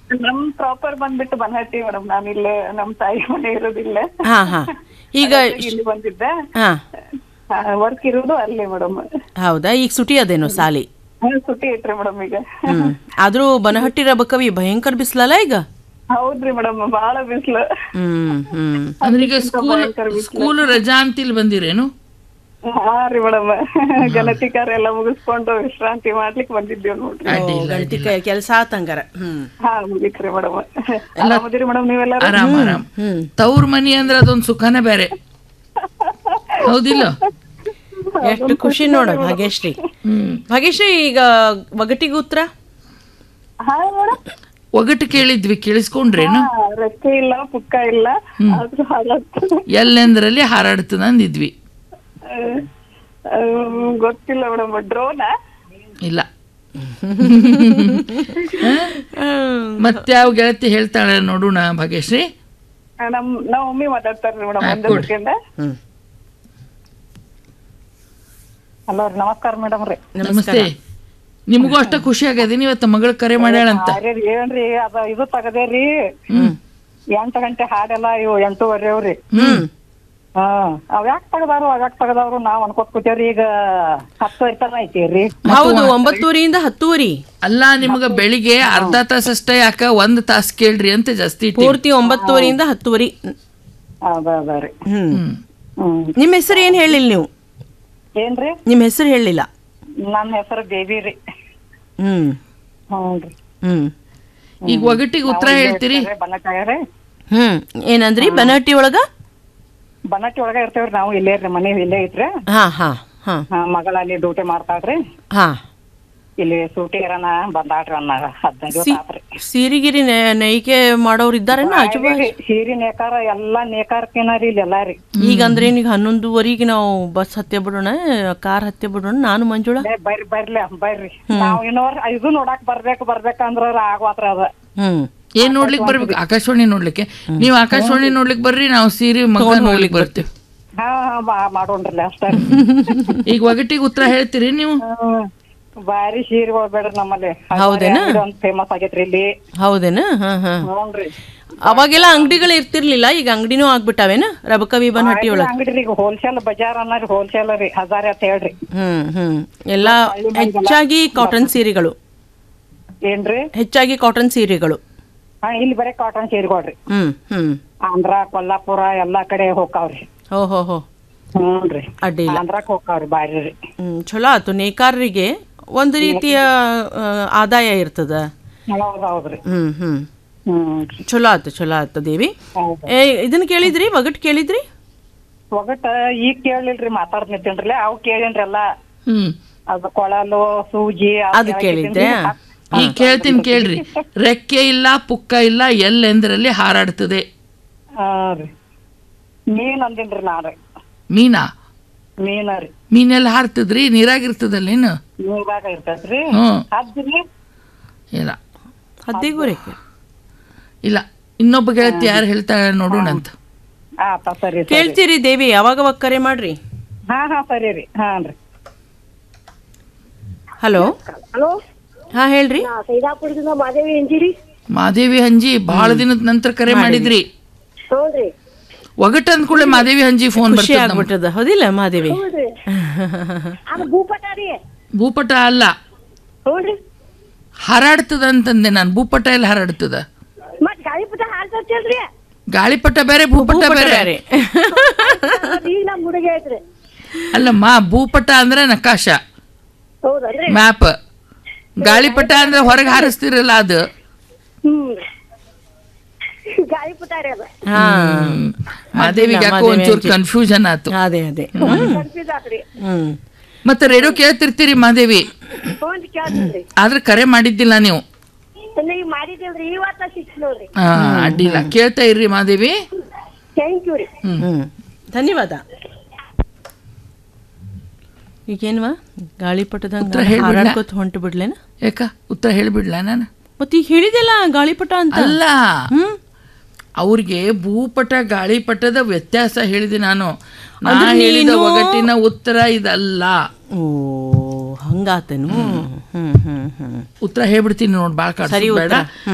ನಮ್ ಪ್ರಾಪರ್ ಬಂದ್ಬಿಟ್ಟು ಬನಹಟ್ಟಿ ಮೇಡಮ್ ನಾನು ಇಲ್ಲೇ ನಮ್ ತಾಯಿ ಮನೆ ಇರೋದಿಲ್ಲ ಹಾ ಹಾ ಈಗ ಇಲ್ಲಿ ಬಂದಿದ್ದೆ ಹಾ ವರ್ಕ್ ಇರೋದು ಅಲ್ಲೇ ಮೇಡಮ್ ಹೌದಾ ಈಗ ಸುಟಿ ಅದೇನೋ ಸಾಲಿ ಸುಟ್ಟಿ ಐತ್ರಿ ಮೇಡಮ್ ಈಗ ಹ್ಮ್ ಆದ್ರೂ ಬನಹಟ್ಟಿ ರಬಕವಿ ಭಯಂಕರ ಬಿಸ್ಲಲ್ಲ ಈಗ ಹೌದ್ರಿ ಮೇಡಮ್ ಬಾಳ ಬಿಸ್ಲು ಹ್ಮ್ ಹ್ಮ್ ಅಂದ್ರೆ ಈಗ ಸ್ಕೂಲ್ ಸ್ಕೂಲ್ ರಜಾ ಅಂತ ಇಲ್ಲಿ ಬಂದಿರೇನು ಹಾ ರೀ ಮೇಡಮ್ ಗಣತಿ ಕಾರ್ಯ ಎಲ್ಲ ಮುಗಿಸ್ಕೊಂಡು ವಿಶ್ರಾಂತಿ ಮಾಡ್ಲಿಕ್ಕೆ ಬಂದಿದ್ದೇವ್ ನೋಡ್ರಿ ಗಣತಿ ಕೆಲಸ ಆತಂಗಾರ ಹ್ಮ್ ಹಾ ಮುಗಿತ್ರಿ ಮೇಡಮ್ ಆರಾಮದಿರಿ ಮೇಡಮ್ ನೀವೆಲ್ಲ ಆರಾಮ್ ಆರಾಮ್ ಹ್ಮ್ ತವ್ರ ಮನಿ ಅಂದ್ರೆ ಅದೊಂದ್ ಸುಖನೇ ಬೇರೆ ಹೌದಿಲ್ಲ ಎಷ್ಟು ಖುಷಿ ನೋಡ ಭಾಗ್ಯಶ್ರೀ ಹ್ಮ್ ಭಾಗ್ಯಶ್ರೀ ಈಗ ಒಗಟಿಗೆ ಉತ್ತರ ಹಾ ಮೇಡಮ್ ಒಗಟು ಕೇಳಿದ್ವಿ ಕೇಳಿಸ್ಕೊಂಡ್ರೇನು ರೆಕ್ಕೆ ಇಲ್ಲ ಪುಕ್ಕ ಇಲ್ಲ ಆದ್ರೂ ಹಾಳಾಗ್ತದೆ ಎಲ್ಲೆಂದ್ರಲ್ಲಿ ಹಾರಾಡ್ತದ ಅಂದಿದ್ವಿ ಗೊತ್ತಿಲ್ಲ ಮೇಡಮ್ ಡ್ರೋನ ಇಲ್ಲ ಮತ್ತೆ ಯಾವ ಗೆಳತಿ ಹೇಳ್ತಾಳೆ ನೋಡೋಣ ಭಾಗ್ಯಶ್ರೀ ನಮ್ ನಾವ್ ಮಮ್ಮಿ ಮಾತಾಡ್ತಾರ್ರಿ ಮೇಡಮ್ ಹಾ, ಒಂದೇ ಕೊಡ್ರಿ. ಸೆಕೆಂಡ್ ಹ್ಮ್ ಹಲೋ ರೀ ನಮಸ್ಕಾರ ಮೇಡಮ್ ರೀ ನಮಸ್ತೆ ನಿಮಗೂ ಅಷ್ಟ ಖುಷಿ ಆಗ್ಯದ ಇವತ್ತು ಮಗಳ ಕರೆ ಮಾಡ್ಯಾಳಂತ ಅರೆ ಏನ್ರಿ ಅದ ಇದು ತಗದೇರಿ ಎಂಟು ಗಂಟೆ ಹಾಡೆಲ್ಲ ಇವು ಎಂಟೂವರೆ ಅವ್ರಿ ಹ್ಮ್ ಹಾ ಅವ್ಯಾಕ್ ತಗದಾರು ಅವ್ಯಾಕ್ ತಗದವ್ರು ನಾವ್ ಅನ್ಕೋತ್ ಕೂತೇವ್ರಿ ಈಗ ಹತ್ತು ತನ ಐತಿರಿ ಹೌದು ಒಂಬತ್ತುವರಿಯಿಂದ ಹತ್ತುವರಿ ಅಲ್ಲ ನಿಮಗ ಬೆಳಿಗ್ಗೆ ಅರ್ಧ ತಾಸಷ್ಟೇ ಯಾಕ ಒಂದ್ ತಾಸ್ ಕೇಳ್ರಿ ಅಂತ ಜಾಸ್ತಿ ಇಟ್ಟಿ. ಪೂರ್ತಿ ಒಂಬತ್ತುವರಿಯಿಂದ ಹತ್ತುವರಿ ಅದ ಅದ ರೀ ಹ್ಮ್ ಹ್ಮ್ ಹ್ಮ್ ನಿಮ್ಮ ಹೆಸರು ಏನ್ ಹೇಳಿಲ್ಲ ನೀವು ಏನ್ರಿ ನಿಮ್ಮ ಹೆಸರು ಹೇಳಿಲ್ಲ ನನ್ನ ಹೆಸರು ಬೇಬಿ ರೀ ಹ್ಮ್ ಹ್ಞೂನ್ರಿ ಹ್ಮ್ ಈಗ ಒಗಟಿಗೆ ಉತ್ತರ ಹೇಳ್ತೀರಿ ಬನ್ನಟ್ಟಾಗ್ರಿ ಹ್ಮ್ ಏನಂದ್ರಿ ಬನಹಟ್ಟಿ ಒಳಗ ಬನ್ನಟ್ಟಿ ಒಳಗ ಇರ್ತೇವ್ರಿ ನಾವು ಇಲ್ಲೇ ರೀ ಮನೆ ಇಲ್ಲೇ ಐತ್ರಿ ಹಾ ಹಾ ಹಾ ಹಾ, ಮಗಳ ಅಲ್ಲಿ ಡ್ಯೂಟಿ ಮಾಡ್ತಾಳ್ರಿ ಹಾ ಇಲ್ಲಿ ಸೂಟಿ ಇರೋಣ ಬಂದಾಳ್ರಿ ಒಂದ್ ಹದಿನೈದು ದಿವಸ ಆತ್ರಿ ಸೀರಿಗಿರಿ ನೆ- ನೇಯ್ಗೆ ಮಾಡೋರು ಇದ್ದಾರೇನ ಆಜು ಬಾಜು ಸೀರಿ ನೇಕಾರ ಎಲ್ಲಾ ನೇಕಾರಕಿನ ರೀ ಇಲ್ಲಿ ಎಲ್ಲಾ ರೀ ಈಗ ಅಂದ್ರೆ ಈಗ ಹನ್ನೊಂದುವರೆಗೆ ನಾವು ಬಸ್ ಹತ್ತೆ ಬಿಡೋಣ ಕಾರ್ ಹತ್ತೆ ಬಿಡೋಣ ನಾನು ಮಂಜುಳಾ ಏ, ಬರ್ರಿ ಬರ್ಲಿ ಬರ್ರಿ ನಾವ್ ಇನ್ನೋರ್ ಇದು ನೋಡಾಕ್ ಬರ್ಬೇಕು ಬರ್ಬೇಕಂದ್ರ ಆಗ್ವಾತ್ರ ಅದ ಹ್ಮ್ ಏನ್ ನೋಡ್ಲಿಕ್ ಬರ್ಬೇಕು ಆಕಾಶವಾಣಿ ನೋಡ್ಲಿಕ್ಕೆ ನೀವು ಆಕಾಶವಾಣಿ ನೋಡ್ಲಿಕ್ ಬರ್ರಿ ನಾವು ಸೀರೆ ಮಗ ನೋಡ್ಲಿಕ್ ಬರ್ತೀವಿ ಹಾ ಹಾ, ಮಾ- ಮಾಡೋಣ್ರಲ್ಲ ಅಷ್ಟ ಈಗ ಒಗಟಿಗೆ ಉತ್ತರ ಹೇಳ್ತೀರಿ ನೀವು ಬಾರಿ ಸೀರೆಗಳು ಬೇಡ್ರಿ ನಮ್ಮಲ್ಲಿ ಹೌದೇನ? ಒಂದ್ ಫೇಮಸ್ ಆಗೈತ್ರಿ ಇಲ್ಲಿ ಹೌದೇನ ಹಾ ಹಾ ಹ್ಞೂನ್ರಿ ಅವಾಗೆಲ್ಲ ಅಂಗಡಿಗಳು ಇರ್ತಿರ್ಲಿಲ್ಲ ಈಗ ಅಂಗಡಿನೂ ಆಗ್ಬಿಟ್ಟಾವೇನ ರಬಕವಿ ಬನಹಟ್ಟಿ ಒಳಗ ಅಂಗಡಿ ರೀ ಹೋಲ್ಸೇಲ್ ಬಜಾರ್ ಅನ್ನರಿ ಹೋಲ್ಸೇಲ್ ರೀ ಹಜಾರ್ ಅಂತ ಹೇಳ್ರಿ ಹ್ಮ್ ಹ್ಮ್ ಎಲ್ಲಾ ಹೆಚ್ಚಾಗಿ ಕಾಟನ್ ಸೀರೆಗಳು ಏನ್ರಿ ಹೆಚ್ಚಾಗಿ ಕಾಟನ್ ಸೀರೆಗಳು ಹಾ ಇಲ್ಲಿ ಬರೀ ಕಾಟನ್ ಸೀರೆಗಳ್ರಿ ಹ್ಮ್ ಹ್ಮ್ ಆಂಧ್ರ ಕೊಲ್ಲಾಪುರ ಎಲ್ಲಾ ಕಡೆ ಹೋಗ್ತಾವ್ರಿ ಹೋ ಹೋ ಹೋ ಹ್ಞೂನ್ರಿ ಅಡ್ಡಿ ಇಲ್ಲ ಆಂಧ್ರಕ್ ಹೋಗ್ತಾವ್ರಿ ಬಾರಿ ರೀ ಹ್ಮ್ ಚಲೋ ಆತು ನೇಕಾರರಿಗೆ ಒಂದು ರೀತಿಯ ಆ, ಆದಾಯ ಇರ್ತದ ಹೌದ್ ಹೌದ್ರಿ ಹ್ಮ್ ಹ್ಮ್ ಹ್ಮ್ ಚಲೋ ಆತು ಚಲೋ ಆತು ದೇವಿ ಹೌದು ಏ ಇದನ್ನ ಕೇಳಿದ್ರಿ ಒಗಟ್ ಕೇಳಿದ್ರಿ ಒಗಟ ಈಗ ಕೇಳಿಲ್ರಿ ಮಾತಾಡ್ ನಿಂತೇನ್ರಿ ಅವ್ ಕೇಳೇನ್ರಿ ಎಲ್ಲಾ ಹ್ಮ್ ಅದು ಕೊಳಲು ಸೂಜಿ ಅದು ಕೇಳಿದ್ದೆ ಈಗ ಕೇಳ್ತೀನಿ ಕೇಳ್ರಿ ರೆಕ್ಕೆ ಇಲ್ಲ ಪುಕ್ಕ ಇಲ್ಲ ಎಲ್ಲೆಂದ್ರಲ್ಲಿ ಹಾರಾಡ್ತದೆ ಹಾ ರೀ ಮೀನ್ ಅಂದಿನ್ರಿ ನಾರಿ ಮೀನಾ ಮೀನ ರೀ ಮೀನೆಲ್ಲ ಹಾರ್ತದ್ರಿ ನೀರಾಗಿರ್ತದಲ್ಲೇನು ನೀರಾಗ ಇರ್ತೈತ್ರಿ ಹ್ಮ್ ಅದ್ರಿ ಇಲ್ಲ ಹದ್ದಿಗುರಕ್ಕೆ ಇಲ್ಲ ಇನ್ನೊಬ್ಬ ಗೆಳತಿ ಯಾರು ಹೇಳ್ತಾಳೆ ನೋಡೋಣ ಅಂತ ಆತ ಸರಿ ಸರಿ ಕೇಳ್ತೀರಿ ದೇವಿ ಯಾವಾಗ ಅವಾಗ ಕರೆ ಮಾಡ್ರಿ ಹಾ ಹಾ ಸರಿ ರೀ ಹಾನ್ರಿ ಹಲೋ ಹಲೋ ಹಾ ಹೇಳ್ರಿ ನಾ ಸೈದಾಪುರದಿಂದ ಮಾದೇವಿ ಎಂಜಿರಿ ಮಾದೇವಿ ಹಂಜಿ ಬಹಳ ದಿನದ ನಂತರ ಕರೆ ಮಾಡಿದ್ರಿ ಹೌದ್ರಿ ಒಗಟ್ ಅಂದ್ಕೂಳೆ ಮಾದೇವಿ ಹಂಜಿ ಫೋನ್ ಖುಷಿ ಬರ್ತದ ನಮ್ಗೆ. ಆಗ್ಬಿಟ್ಟದ ಹೌದಿಲ್ಲ ಮಾದೇವಿ ಹೌದ್ರಿ ಅದು ಭೂಪಟ ರೀ ಭೂಪಟ ಅಲ್ಲ ಹೌದ್ರಿ ಹಾರಾಡ್ತದ ಅಂತಂದೆ ನಾನು ಭೂಪಟ ಎಲ್ಲ ಹಾರಾಡ್ತದ ಮತ್ ಗಾಳಿಪಟ ಹಾರ್ತಲ್ರಿ ಗಾಳಿಪಟ ಬೇರೆ ಭೂಪಟ ಬೇರೆ ಬೇರೆ ಈಗ ನಮ್ ಹುಡುಗಿ ಐತ್ರಿ ಅಲ್ಲಮ್ಮ ಭೂಪಟ ಅಂದ್ರೆ ನಕಾಶ ಹೌದಲ್ರಿ ಮ್ಯಾಪ್ ಗಾಳಿಪಟ ಅಂದ್ರೆ ಹೊರಗೆ ಹಾರಿಸ್ತಿರಲ್ಲ ಅದು ಹ್ಮ್ ಗಾಳಿಪಟ ರೀ ಅದು ಹಾ ಮಾದೇವಿಗೆ ಯಾಕೋ ಮಾದೇವಿ ಒಂಚೂರು ಹಂಜಿ. ಕನ್ಫ್ಯೂಷನ್ ಆತು ಅದೇ ಅದೇ ಕನ್ಫ್ಯೂಸ್ ಆತ್ರಿ ಹ್ಮ್ ಮತ್ತೆ ರೇಡಿಯೋ ಕೇಳ್ತಿರ್ತೀರಿ ಮಾದೇವಿ ಫೋನ್ ಕೇಳ್ತೀನ್ರಿ ಆದ್ರೆ ಕರೆ ಮಾಡಿದ್ದಿಲ್ಲ ನೀವು ಈಗ ಮಾಡಿದಿಲ್ರಿ ಇವತ್ತ ಸಿಕ್ಸ್ ನೋಡ್ರಿ ಹಾ ಅಡ್ಡಿಲ್ಲ ಕೇಳ್ತಾ ಇರ್ರಿ ಮಾದೇವಿ ಥ್ಯಾಂಕ್ ಯು ರೀ ಹ್ಮ್ ಧನ್ಯವಾದ ಈಗೇನ್ವಾ ಗಾಳಿಪಟದಂಗ ಉತ್ತರ ಹೇಳ್ಬಿಡ್ಲಾ? ಹಾರಾಡ್ಕೊತ ಹೊಂಟು ಬಿಡ್ಲೇನ ಯಾಕ ಉತ್ತರ ಹೇಳಿಬಿಡ್ಲ ನಾನು ಮತ್ ಈಗ ಹೇಳಿದೆಲ್ಲ ಗಾಳಿಪಟ ಅಂತ ಅಲ್ಲ ಹ್ಮ್ ಅವ್ರಿಗೆ ಭೂಪಟ ಗಾಳಿಪಟದ ವ್ಯತ್ಯಾಸ ಹೇಳಿದೆ ನಾನು ನಾ ಅಂದ್ರೆ ಹೇಳಿದ ನೀನು- ಒಗಟಿನ ಉತ್ತರ ಇದಲ್ಲ ಓ ಹಂಗಾತೇನು ಹ್ಮ್ ಹ್ಮ್ ಹ್ಮ್ ಉತ್ತರ ಹೇಳ್ಬಿಡ್ತೀನಿ ನೋಡ್ ಬಾಳ್ ಸರಿ ಕಾಡ್ಸೋದ್ ಬೇಡ ಉತ್ತರ